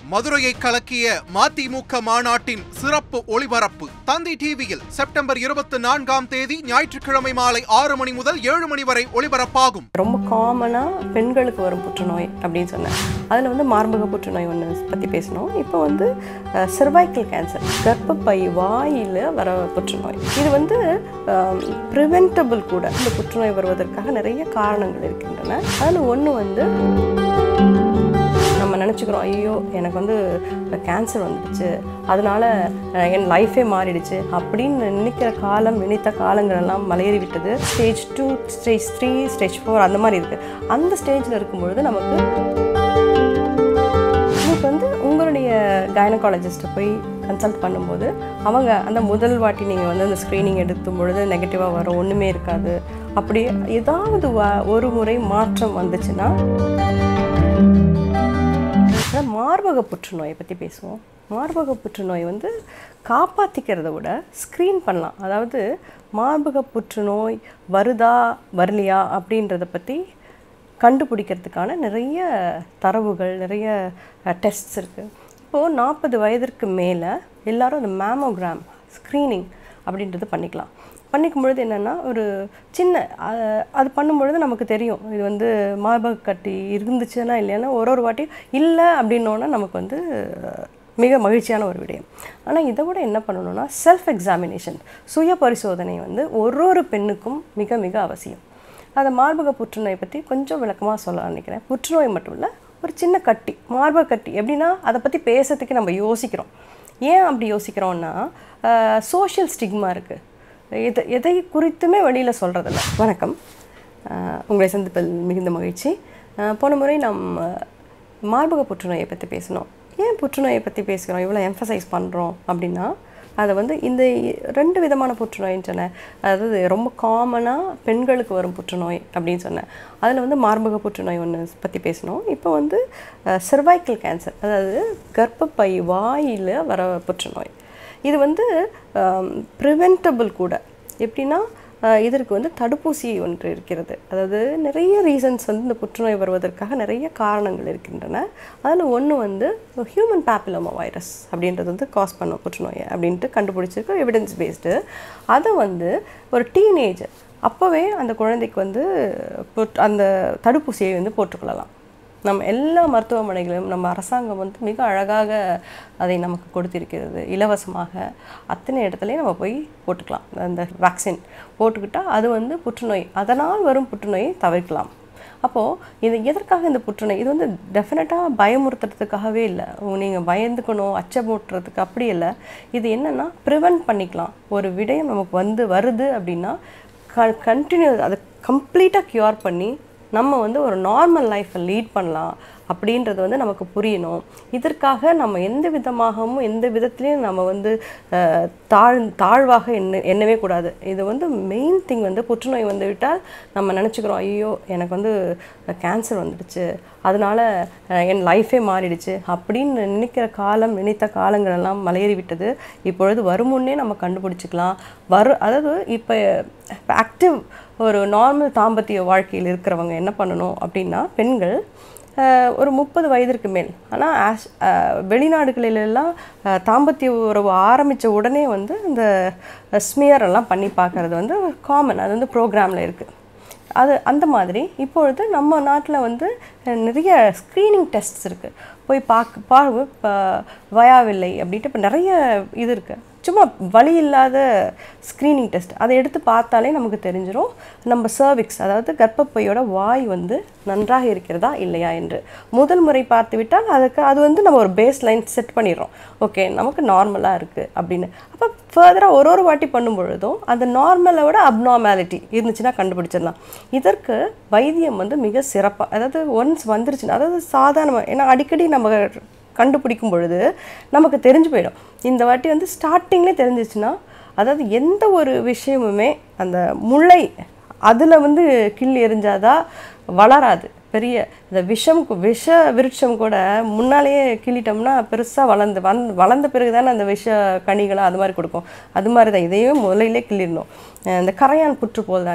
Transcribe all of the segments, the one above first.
மதுரையை கலக்கிய மதிமுக மாநாட்டின் சிறப்பு ஒளிபரப்பு தந்தி டிவியில் செப்டம்பர் இருபத்தி நான்காம் தேதி ஞாயிற்றுக்கிழமை மாலை ஆறு மணி முதல் ஏழு மணி வரை ஒளிபரப்பாகும் ரொம்ப காமனாக பெண்களுக்கு வரும் புற்றுநோய் அப்படின்னு சொன்னேன் அதில் வந்து மார்பக புற்றுநோய் ஒன்று பற்றி பேசினோம் இப்போ வந்து சர்வைக்கல் கேன்சர் கர்ப்பப்பை வாயில் வர புற்றுநோய் இது வந்து ப்ரிவென்டபிள் கூட இந்த புற்றுநோய் வருவதற்காக நிறைய காரணங்கள் இருக்கின்றன அதில் ஒன்று வந்து நம்ம நினச்சிக்கிறோம் ஐயோ எனக்கு வந்து கேன்சர் வந்துடுச்சு அதனால அஹ், என் லைஃபே மாறிடுச்சு அப்படின்னு நினைக்கிற காலம் நினைத்த காலங்கள் எல்லாம் மலையேறி விட்டது stage two stage three stage four அந்த மாதிரி இருக்குது அந்த ஸ்டேஜில் இருக்கும்பொழுது நமக்கு உங்களுக்கு வந்து உங்களுடைய கைனகாலஜிஸ்ட்டை போய் கன்சல்ட் பண்ணும்போது அவங்க அந்த முதல் வாட்டி நீங்கள் வந்து அந்த ஸ்க்ரீனிங் எடுக்கும் பொழுது நெகட்டிவாக வரும் ஒன்றுமே இருக்காது அப்படி ஏதாவது வ- ஒரு முறை மாற்றம் வந்துச்சுன்னா அதான் மார்பக புற்றுநோயை பற்றி பேசுவோம் மார்பக புற்றுநோய் வந்து காப்பாற்றிக்கிறத விட ஸ்க்ரீன் பண்ணலாம் அதாவது மார்பக புற்றுநோய் வருதா வரலையா அப்படின்றத பற்றி கண்டுபிடிக்கிறதுக்கான நிறைய தரவுகள் நிறைய டெஸ்ட்ஸ் இருக்குது இப்போது நாற்பது வயதிற்கு மேலே எல்லாரும் அந்த மேமோகிராம் ஸ்க்ரீனிங் அப்படின்றது பண்ணிக்கலாம் பண்ணிக்கும் பொழுது என்னென்னா ஒரு சின்ன அஹ், அது பண்ணும்பொழுது நமக்கு தெரியும் இது வந்து மார்பக கட்டி இருந்துச்சுன்னா இல்லைன்னா ஒரு ஒரு வாட்டி இல்லை அப்படின்னோன்னா நமக்கு வந்து அஹ், மிக மகிழ்ச்சியான ஒரு விடயம் ஆனால் இதை விட என்ன பண்ணணும்னா செல்ஃப் எக்ஸாமினேஷன் சுய பரிசோதனை வந்து ஒரு ஒரு பெண்ணுக்கும் மிக மிக அவசியம் அந்த மார்பக புற்றுநோயை பற்றி கொஞ்சம் விளக்கமாக சொல்ல நினைக்கிறேன் புற்றுநோய் மட்டும் இல்லை ஒரு சின்ன கட்டி மார்பக கட்டி எப்படின்னா அதை பற்றி பேசுறதுக்கு நம்ம யோசிக்கிறோம் ஏன் அப்படி யோசிக்கிறோம்னா சோஷியல் ஸ்டிக்மா இருக்குது எது எதை குறித்துமே வெளியில் சொல்கிறதில்ல வணக்கம் அஹ், உங்களை சந்திப்பதில் மிகுந்த மகிழ்ச்சி அஹ், போன முறை நாம் மார்பக புற்றுநோயை பற்றி பேசினோம் ஏன் புற்றுநோயை பற்றி பேசுகிறோம் இவ்வளோ எம்ஃபசைஸ் பண்ணுறோம் அப்படின்னா அதை வந்து இந்த ரெண்டு விதமான புற்றுநோயின்னு சொன்னேன் அதாவது ரொம்ப காமனாக பெண்களுக்கு வரும் புற்றுநோய் அப்படின்னு சொன்னேன் அதில் வந்து மார்பக புற்றுநோய் ஒன்று பற்றி பேசினோம் இப்போ வந்து சர்வைக்கல் கேன்சர் அதாவது கர்ப்பப்பை வாயில் வர புற்றுநோய் இது வந்து ப்ரிவென்டபிள் கூட எப்படின்னா அஹ், இதற்கு வந்து தடுப்பூசி ஒன்று இருக்கிறது அதாவது நிறைய ரீசன்ஸ் வந்து இந்த புற்றுநோய் வருவதற்காக நிறைய காரணங்கள் இருக்கின்றன அதில் ஒன்று வந்து ஹியூமன் பேப்பிலோமா வைரஸ் அப்படின்றது வந்து காஸ் பண்ணும் புற்றுநோயை அப்படின்ட்டு கண்டுபிடிச்சிருக்கு எவிடன்ஸ் பேஸ்டு அதை வந்து ஒரு டீனேஜர் அப்போவே அந்த குழந்தைக்கு வந்து புட்- அந்த தடுப்பூசியை வந்து போட்டுக்கொள்ளலாம் நம்ம எல்லா மருத்துவமனைகளிலும் நம்ம அரசாங்கம் வந்து மிக அழகாக அதை நமக்கு கொடுத்திருக்கிறது இலவசமாக அத்தனை இடத்துலையும் நம்ம போய் போட்டுக்கலாம் அந்த வேக்சின் போட்டுக்கிட்டால் அது வந்து புற்றுநோய் அதனால் வரும் புற்றுநோயை தவிர்க்கலாம் அப்போது இது எதற்காக இந்த புற்றுநோய் இது வந்து டெஃபினட்டாக பயமுறுத்துறதுக்காகவே இல்லை நீங்கள் பயந்துக்கணும் அச்சமூட்டுறதுக்கு அப்படி இல்லை இது என்னென்னா ப்ரிவென்ட் பண்ணிக்கலாம் ஒரு விடயம் நமக்கு வந்து வருது அப்படின்னா க கண்டினியூ அதை கம்ப்ளீட்டாக க்யூர் பண்ணி நம்ம வந்து ஒரு நார்மல் லைஃப்பை லீட் பண்ணலாம் அப்படின்றது வந்து நமக்கு புரியணும் இதற்காக நம்ம எந்த விதமாகவும் எந்த விதத்துலையும் நம்ம வந்து அஹ், தாழ் தாழ்வாக எண்ண எண்ணவே கூடாது இது வந்து மெயின் திங் வந்து புற்றுநோய் வந்து விட்டால் நம்ம நினச்சிக்கிறோம் ஐயோ எனக்கு வந்து கேன்சர் வந்துடுச்சு அதனால அஹ், என் லைஃபே மாறிடுச்சு அப்படின்னு நினைக்கிற காலம் நினைத்த காலங்கள் எல்லாம் மலையேறி விட்டது இப்பொழுது வரும் முன்னே நம்ம கண்டுபிடிச்சிக்கலாம் வரு அதாவது இப்போ ஆக்டிவ் ஒரு நார்மல் தாம்பத்திய வாழ்க்கையில் இருக்கிறவங்க என்ன பண்ணணும் அப்படின்னா பெண்கள் அஹ், ஒரு முப்பது வயதிற்கு மேல் ஆனால் ஆஸ் வெளிநாடுகளிலெல்லாம் அஹ், தாம்பத்திய உறவு ஆரம்பித்த உடனே வந்து இந்த ஸ்மியர் எல்லாம் பண்ணி பார்க்கறது வந்து காமன் அது வந்து ப்ரோக்ராமில் இருக்குது அது அந்த மாதிரி இப்பொழுது நம்ம நாட்டில் வந்து அஹ், நிறைய ஸ்க்ரீனிங் டெஸ்ட்ஸ் இருக்குது போய் பார்க்க பா ப- வயாவில்லை அப்படின்ட்டு இப்போ நிறைய இது இருக்குது சும்மா வலி இல்லாத ஸ்க்ரீனிங் டெஸ்ட் அதை எடுத்து பார்த்தாலே நமக்கு தெரிஞ்சிடும் நம்ம சர்விக்ஸ் அதாவது கர்ப்பப்பையோட வாய் வந்து நன்றாக இருக்கிறதா இல்லையா என்று முதல் முறை பார்த்து விட்டால் அதுக்கு அது வந்து நம்ம ஒரு பேஸ் லைன் செட் பண்ணிடுறோம் ஓகே நமக்கு நார்மலாக இருக்குது அப்படின்னு அப்போ ஃபர்தராக ஒரு ஒரு வாட்டி பண்ணும் பொழுதும் அந்த நார்மலை விட அப்நார்மாலிட்டி இருந்துச்சுன்னா கண்டுபிடிச்சிடலாம் இதற்கு வைத்தியம் வந்து மிக சிறப்பாக அதாவது ஒன்ஸ் வந்துருச்சுன்னா அதாவது சாதாரணமாக ஏன்னா அடிக்கடி நம்ம கண்டுபிடிக்கும் பொழுது நமக்கு தெரிஞ்சு போயிடும் இந்த வாட்டி வந்து ஸ்டார்டிங்லேயே தெரிஞ்சிச்சுன்னா அதாவது எந்த ஒரு விஷயமுமே அந்த முளை அதில் வந்து கிள்ளி எரிஞ்சாதான் வளராது பெரிய இந்த விஷம் கு- விஷ விருட்சம் கூட முன்னாலேயே கிள்ளிட்டோம்னா பெருசாக வளர்ந்து வந் வளர்ந்த பிறகு தானே அந்த விஷ கனிகளை அது மாதிரி கொடுக்கும் அது மாதிரி தான் இதையும் முதலையிலே கிள்ளிடணும் அஹ் இந்த கரையான் புற்று போல் தானே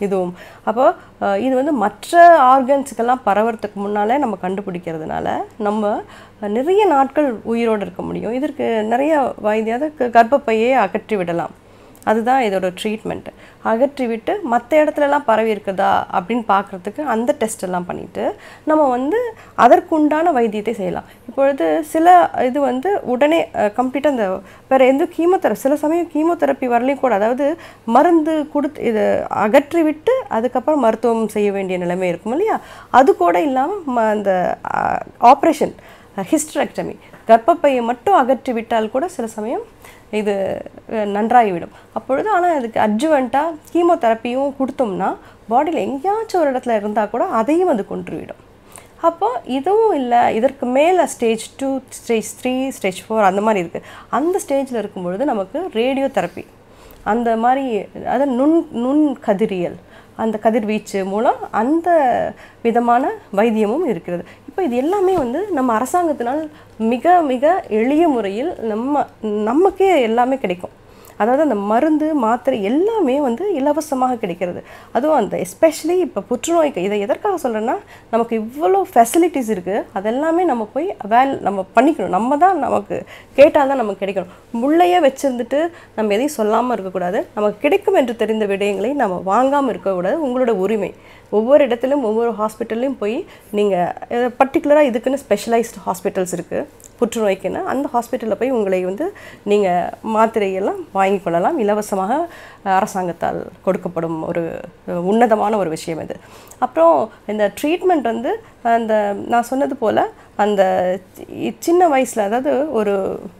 இதுவும் அப்போ அஹ், இது வந்து மற்ற ஆர்கன்ஸுக்கெல்லாம் பரவறதுக்கு முன்னாலே நம்ம கண்டுபிடிக்கிறதுனால நம்ம அஹ், நிறைய நாட்கள் உயிரோடு இருக்க முடியும் இதற்கு நிறைய வைத்தியம் அதாவது கர்ப்பப்பையே அகற்றி விடலாம் அதுதான் இதோட ட்ரீட்மெண்ட் அகற்றி விட்டு மற்ற இடத்துலலாம் பரவி இருக்குதா அப்படின்னு பார்க்குறதுக்கு அந்த டெஸ்ட் எல்லாம் பண்ணிட்டு நம்ம வந்து அதற்குண்டான வைத்தியத்தை செய்யலாம் இப்பொழுது சில இது வந்து உடனே கம்ப்ளீட்டாக அந்த வேறு எந்த கீமோதெரப்பி சில சமயம் கீமோதெரப்பி வரலையும் கூட அதாவது மருந்து கொடுத்து இது அகற்றி விட்டு அதுக்கப்புறம் மருத்துவம் செய்ய வேண்டிய நிலைமை இருக்கும் இல்லையா அது கூட இல்லாமல் அந்த ஆப்ரேஷன் ஹிஸ்டரெக்டமி கர்ப்பப்பையை மட்டும் அகற்றி விட்டால் கூட சில சமயம் இது அஹ், நன்றாகிவிடும் அப்பொழுது ஆனால் அதுக்கு அட்ஜுவண்ட்டாக கீமோதெரப்பியும் கொடுத்தோம்னா பாடியில் எங்கேயாச்சும் ஒரு இடத்துல இருந்தால் கூட அதையும் அது கொன்றுவிடும் அப்போ இதுவும் இல்லை இதற்கு மேலே stage two stage three stage four அந்த மாதிரி இருக்குது அந்த ஸ்டேஜில் இருக்கும்பொழுது நமக்கு ரேடியோ தெரப்பி அந்த மாதிரி அது நுண் நுண் கதிரியல் அந்த கதிர்வீச்சு மூலம் அந்த விதமான வைத்தியமும் இருக்கிறது இப்போ இது எல்லாமே வந்து நம்ம அரசாங்கத்தினால் மிக மிக எளிய முறையில் நம்ம நமக்கே எல்லாமே கிடைக்கும் அதாவது அந்த மருந்து மாத்திரை எல்லாமே வந்து இலவசமாக கிடைக்கிறது அதுவும் அந்த எஸ்பெஷலி இப்போ புற்றுநோய்க்கு இதை எதற்காக சொல்கிறேன்னா நமக்கு இவ்வளோ ஃபெசிலிட்டிஸ் இருக்குது அதெல்லாமே நம்ம போய் வேல் நம்ம பண்ணிக்கணும் நம்ம தான் நமக்கு கேட்டால் தான் நமக்கு கிடைக்கணும் முள்ளையே வச்சுருந்துட்டு நம்ம எதையும் சொல்லாமல் இருக்கக்கூடாது நமக்கு கிடைக்கும் என்று தெரிந்த விடயங்களை நம்ம வாங்காமல் இருக்கக்கூடாது உங்களோட உரிமை ஒவ்வொரு இடத்துலையும் ஒவ்வொரு ஹாஸ்பிட்டல்லையும் போய் நீங்கள் பர்டிகுலராக இதுக்குன்னு ஸ்பெஷலைஸ்டு ஹாஸ்பிட்டல்ஸ் இருக்குது புற்றுநோய்க்குன்னு அந்த ஹாஸ்பிட்டலில் போய் உங்களை வந்து நீங்கள் மாத்திரையெல்லாம் வாங்கிக் கொள்ளலாம் இலவசமாக அஹ், அரசாங்கத்தால் கொடுக்கப்படும் ஒரு அஹ், உன்னதமான ஒரு விஷயம் இது அப்புறம் இந்த ட்ரீட்மெண்ட் வந்து அந்த நான் சொன்னது போல் அந்த சி- சின்ன வயசில் அதாவது ஒரு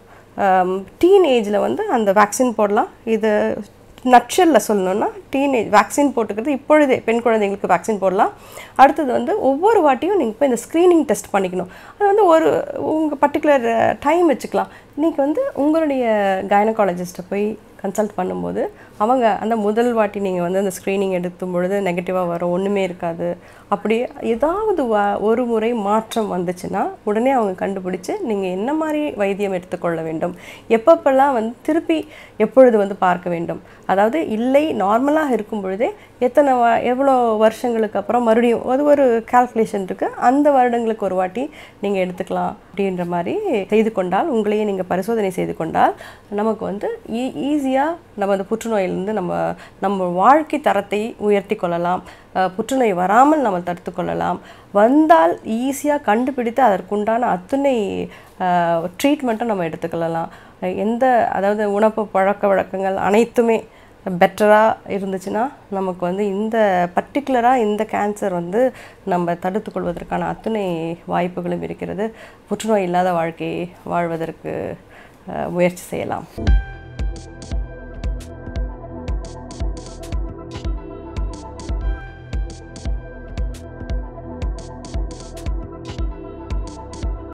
டீன் ஏஜில் வந்து அந்த வேக்சின் போடலாம் இது நட்சலில் சொல்லணும்னா டீனேஜ் வேக்சின் போட்டுக்கிறது இப்பொழுதே பெண் குழந்தைங்களுக்கு வேக்சின் போடலாம் அடுத்தது வந்து ஒவ்வொரு வாட்டியும் நீங்கள் இப்போ இந்த ஸ்க்ரீனிங் டெஸ்ட் பண்ணிக்கணும் அது வந்து ஒரு உங்கள் பர்டிகுலர் டைம் வச்சுக்கலாம் இன்றைக்கி வந்து உங்களுடைய கைனகாலஜிஸ்ட்டை போய் கன்சல்ட் பண்ணும்போது அவங்க அந்த முதல் வாட்டி நீங்கள் வந்து அந்த ஸ்க்ரீனிங் எடுக்கும் பொழுது நெகட்டிவாக வரும் ஒன்றுமே இருக்காது அப்படி ஏதாவது வ- ஒரு முறை மாற்றம் வந்துச்சுன்னா உடனே அவங்க கண்டுபிடிச்சு நீங்கள் என்ன மாதிரி வைத்தியம் எடுத்துக்கொள்ள வேண்டும் எப்பப்பெல்லாம் வந்து திருப்பி எப்பொழுது வந்து பார்க்க வேண்டும் அதாவது இல்லை நார்மலாக இருக்கும் பொழுதே எத்தனை வ எவ்வளோ வருஷங்களுக்கு அப்புறம் மறுபடியும் அது ஒரு கால்குலேஷன் இருக்குது அந்த வருடங்களுக்கு ஒரு வாட்டி நீங்கள் எடுத்துக்கலாம் அப்படின்ற மாதிரி செய்து கொண்டால் உங்களையே நீங்கள் பரிசோதனை செய்து கொண்டால் நமக்கு வந்து ஈ ஈஸியாக நம்ம அந்த புற்றுநோயிலிருந்து நம்ம நம்ம வாழ்க்கை தரத்தை உயர்த்தி கொள்ளலாம் அஹ், புற்றுநோய் வராமல் நம்ம தடுத்து கொள்ளலாம் வந்தால் ஈஸியாக கண்டுபிடித்து அதற்குண்டான அத்துணை ட்ரீட்மெண்ட்டும் நம்ம எடுத்துக்கொள்ளலாம் அஹ், எந்த அதாவது உணவு பழக்க வழக்கங்கள் அனைத்துமே பெட்டராக இருந்துச்சுன்னா நமக்கு வந்து இந்த பர்டிகுலராக இந்த கேன்சர் வந்து நம்ம தடுத்து கொள்வதற்கான அத்துணை வாய்ப்புகளும் இருக்கிறது புற்றுநோய் இல்லாத வாழ்க்கையை வாழ்வதற்கு அஹ், முயற்சி செய்யலாம்